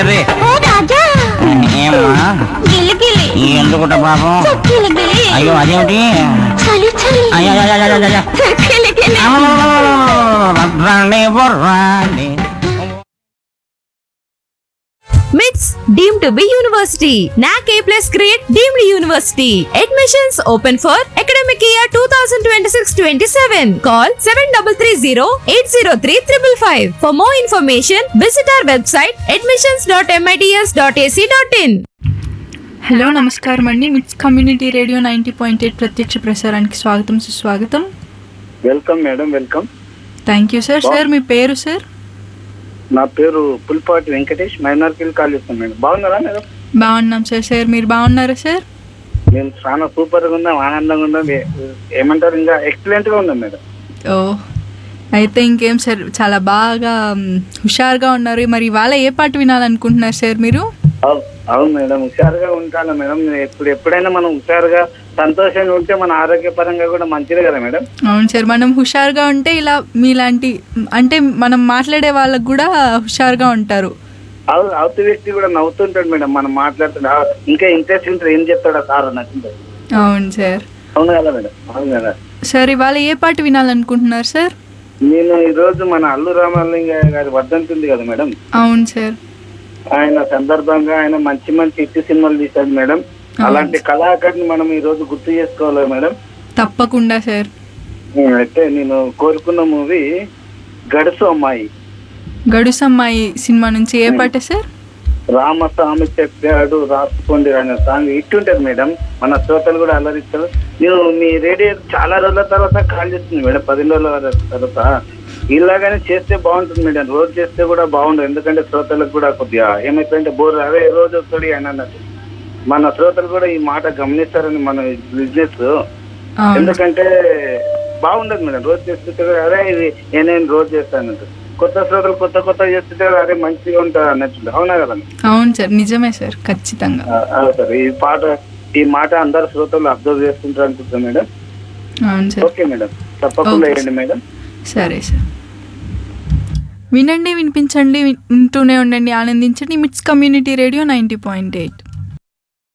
రే ఓ రాజా ఏమ్మా గిలిగిలి ఎందుకుంటా పాపం గిలిగిలి అయ్యో అదేమిటి చలి చలి అయ్యో అయ్యో, అయ్యో, అయ్యో, అయ్యో. గిలిగిలి రండి బుర్రండి MITS deemed to be university. NAC A plus grade deemed university. Admissions open for academic year 2026-27. Call 7330-803-555. For more information, visit our website admissions.mits.ac.in. Hello నమస్కారం అండి MITS community radio ninety point eight ప్రత్యక్ష ప్రసారానికి స్వాగతం సుస్వాగతం welcome madam welcome thank you sir sir మీ పేరు sir నా పేరు పుల్పాటి వెంకటేష్ మైనార్టీలు కాల్ చేస్తాను మేడం బాగున్నారా మేడం బాగున్నాం సార్ సార్ మీరు బాగున్నారా సార్ మేము చాలా సూపర్ గా ఉన్నాం ఆనందంగా ఉన్నాం ఏ- ఏమంటారు ఇంకా ఎక్సలెంట్ గా ఉన్నాం మేడం ఓ అయితే ఇంకేం సార్ చాలా బాగా మ్, హుషారుగా ఉన్నారు మరి ఇవాళ ఏ పాట వినాలనుకుంటున్నారు సార్ మీరు అవు- అవును మేడం హుషారుగా ఉంటాను మేడం ఎప్పుడు ఎప్పుడైనా మనం హుషారుగా సంతోషంగా ఉంటే మన ఆరోగ్యపరంగా కూడా మంచిదే కదా మేడం అవును సార్ మనం హుషారుగా ఉంటే ఇలా మీలాంటి అంటే మనం మాట్లాడే వాళ్ళకు కూడా హుషారుగా ఉంటారు అవు అవతల వ్యక్తి కూడా నవ్వుతుంటాడు మేడం మనం మాట్లాడుతుంటే ఆ, ఇంకా ఇంట్రెస్ట్ ఉంటాడు ఏం చెప్తాడా సార్ నచ్చింది అవును సార్ అవును కదా మేడం అవును కదా సార్ ఇవాళ ఏ పాట వినాలనుకుంటున్నారు సార్ నేను ఈ రోజు మన అల్లు రామలింగ గారి వర్ధంతి ఉంది కదా మేడం అవును సార్ ఆయన సందర్భంగా ఆయన మంచి మంచి హిట్ సినిమాలు తీశాడు మేడం అలాంటి కళాకారుని మనం ఈ రోజు గుర్తు చేసుకోవాలి మేడం తప్పకుండా సార్ అయితే నేను కోరుకున్న మూవీ గడుసు అమ్మాయి గడుసమ్మాయి సినిమా నుంచి ఏ పాట సార్ రామస్వామి చెప్పాడు రాసుకోండి అనే సాంగ్ హిట్ ఉంటుంది మేడం మన శ్రోతలు కూడా అలరిస్తారు నేను మీ రేడియో చాలా రోజుల తర్వాత కాల్ చేస్తుంది మేడం పది రోజుల తర్వాత ఇలాగానే చేస్తే బాగుంటుంది మేడం రోజు చేస్తే కూడా బాగుండదు ఎందుకంటే శ్రోతలకు కూడా కొద్దిగా ఏమైపోయింటే బోర్ అదే రోజు వస్తాడు ఆయన అన్నట్టు మన శ్రోతలు కూడా ఈ మాట గమనిస్తారని మన బిజినెస్ అవును ఎందుకంటే బాగుండదు మేడం రోజు చేస్తుంటే కూడా, అరే ఇది నేను రోజు చేస్తాను కొత్త శ్రోతలు కొత్త కొత్త చేస్తుంటే అరే మంచిగా ఉంటుంది అన్నట్టు అవునా కదా అవును సార్ నిజమే సార్ ఖచ్చితంగా ఆ, ఆ, సార్ ఈ పాట ఈ మాట అందరు శ్రోతలు అబ్జర్వ్ చేస్తుంటారు అనుకుంటున్నా మేడం అవును సార్ ఓకే మేడం తప్పకుండా Okay, వేయండి మేడం సరే సార్ వినండి వినిపించండి వింటూనే ఉండండి ఆనందించండి MITS community radio ninety point eight